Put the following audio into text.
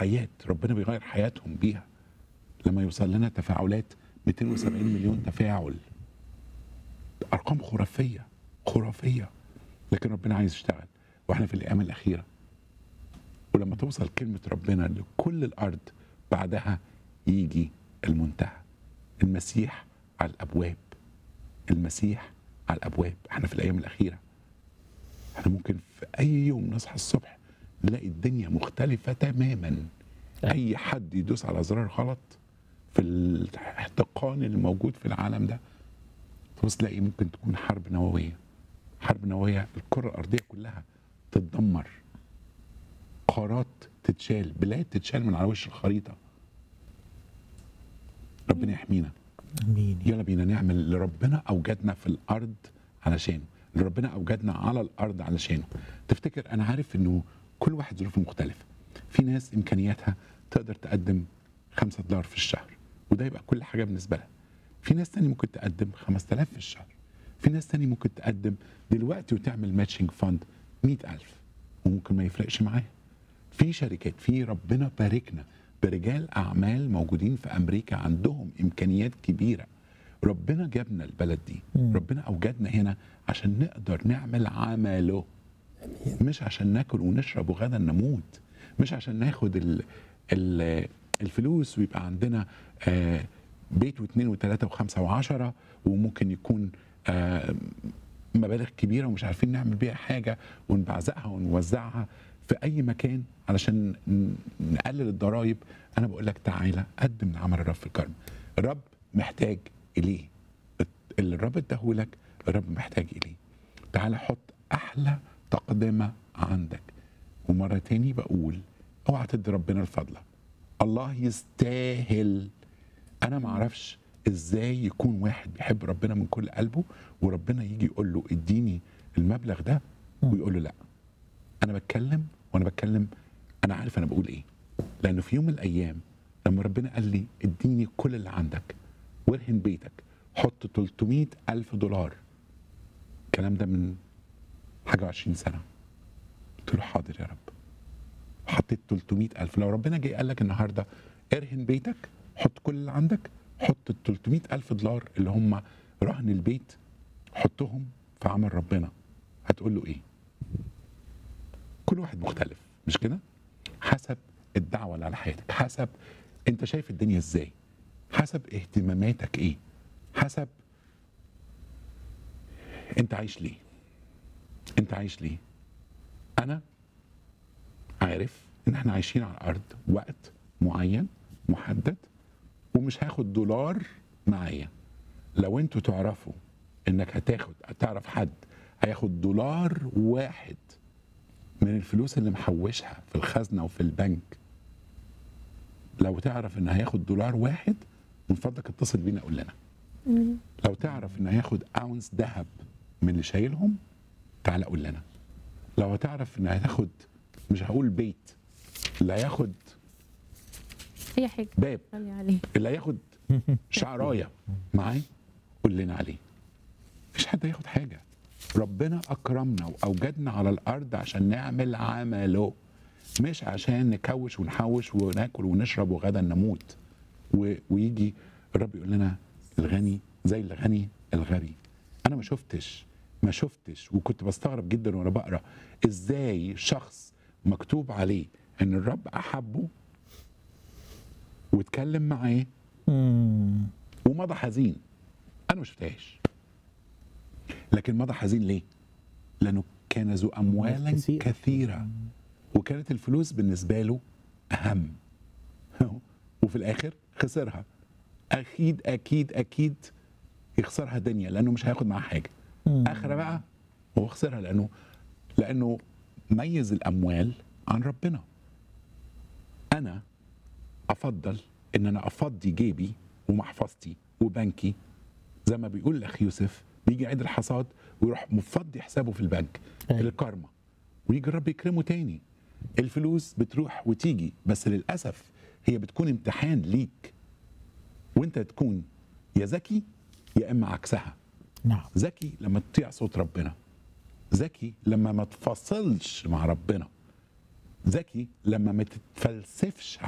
حياه ربنا بيغير حياتهم بيها لما يوصل لنا تفاعلات 270 مليون تفاعل ارقام خرافيه خرافيه لكن ربنا عايز يشتغل واحنا في الايام الاخيره ولما توصل كلمه ربنا لكل الارض بعدها يجي المنتهى المسيح على الابواب المسيح على الابواب احنا في الايام الاخيره احنا ممكن في اي يوم نصحى الصبح نلاقي الدنيا مختلفه تماما اي حد يدوس على زرار غلط في الاحتقان اللي موجود في العالم ده تبص تلاقي ممكن تكون حرب نوويه حرب نوويه الكره الارضيه كلها تتدمر قارات تتشال بلاد تتشال من على وش الخريطه ربنا يحمينا امين يلا بينا نعمل اللي ربنا اوجدنا في الارض علشانه اللي ربنا اوجدنا على الارض علشانه تفتكر انا عارف انه كل واحد ظروفه مختلفه في ناس امكانياتها تقدر تقدم 5 دولار في الشهر وده يبقى كل حاجه بالنسبه لها في ناس تاني ممكن تقدم 5000 في الشهر في ناس تاني ممكن تقدم دلوقتي وتعمل ماتشنج فاند 100000 وممكن ما يفرقش معاها في شركات في ربنا باركنا برجال اعمال موجودين في امريكا عندهم امكانيات كبيره ربنا جابنا البلد دي مم. ربنا اوجدنا هنا عشان نقدر نعمل عمله مش عشان ناكل ونشرب وغدا نموت مش عشان ناخد ال ال الفلوس ويبقى عندنا آه، بيت واثنين وثلاثه وخمسه وعشره وممكن يكون آه، مبالغ كبيره ومش عارفين نعمل بيها حاجه ونبعزقها ونوزعها في اي مكان علشان ن- نقلل الضرائب انا بقول لك تعالى قدم من عمل الرب في الكرم الرب محتاج اليه اللي الرب اداهولك الرب محتاج اليه تعالى حط احلى تقدمه عندك ومره تاني بقول اوعى تدي ربنا الفضله الله يستاهل انا ما اعرفش ازاي يكون واحد بيحب ربنا من كل قلبه وربنا يجي يقول له اديني المبلغ ده ويقول له لا انا بتكلم وانا بتكلم انا عارف انا بقول ايه لانه في يوم من الايام لما ربنا قال لي اديني كل اللي عندك وارهن بيتك حط 300 الف دولار الكلام ده من حاجه 20 سنه قلت له حاضر يا رب حطيت 300 الف لو ربنا جه قال لك النهارده ارهن بيتك حط كل اللي عندك حط ال 300 الف دولار اللي هم رهن البيت حطهم في عمل ربنا هتقول له ايه كل واحد مختلف مش كده حسب الدعوه اللي على حياتك حسب انت شايف الدنيا ازاي حسب اهتماماتك ايه حسب انت عايش ليه انت عايش ليه انا عارف ان احنا عايشين على الارض وقت معين محدد ومش هاخد دولار معايا لو انتوا تعرفوا انك هتاخد هتعرف حد هياخد دولار واحد من الفلوس اللي محوشها في الخزنه وفي البنك لو تعرف ان هياخد دولار واحد من فضلك اتصل بينا قول لنا لو تعرف ان هياخد اونس ذهب من اللي شايلهم تعالى قول لنا لو هتعرف ان هتاخد مش هقول بيت اللي هياخد اي حاجه باب صلي عليه اللي هياخد شعرايه معاه قول لنا عليه مفيش حد هياخد حاجه ربنا اكرمنا واوجدنا على الارض عشان نعمل عمله مش عشان نكوش ونحوش وناكل ونشرب وغدا نموت و... ويجي الرب يقول لنا الغني زي الغني الغري انا ما شفتش ما شفتش وكنت بستغرب جدا وانا بقرا ازاي شخص مكتوب عليه ان الرب احبه واتكلم معاه مم. ومضى حزين انا ما شفتهاش لكن مضى حزين ليه لانه كان ذو اموالا كثير. كثيره وكانت الفلوس بالنسبه له اهم وفي الاخر خسرها اكيد اكيد اكيد يخسرها دنيا لانه مش هياخد معاها حاجه مم. اخره بقى هو خسرها لانه لانه ميز الاموال عن ربنا انا افضل ان انا افضي جيبي ومحفظتي وبنكي زي ما بيقول الاخ يوسف بيجي عيد الحصاد ويروح مفضي حسابه في البنك أيوة. للكارما ويجي الرب يكرمه تاني الفلوس بتروح وتيجي بس للاسف هي بتكون امتحان ليك وانت تكون يا ذكي يا اما عكسها نعم ذكي لما تطيع صوت ربنا ذكي لما ما تفصلش مع ربنا ذكي لما ما تتفلسفش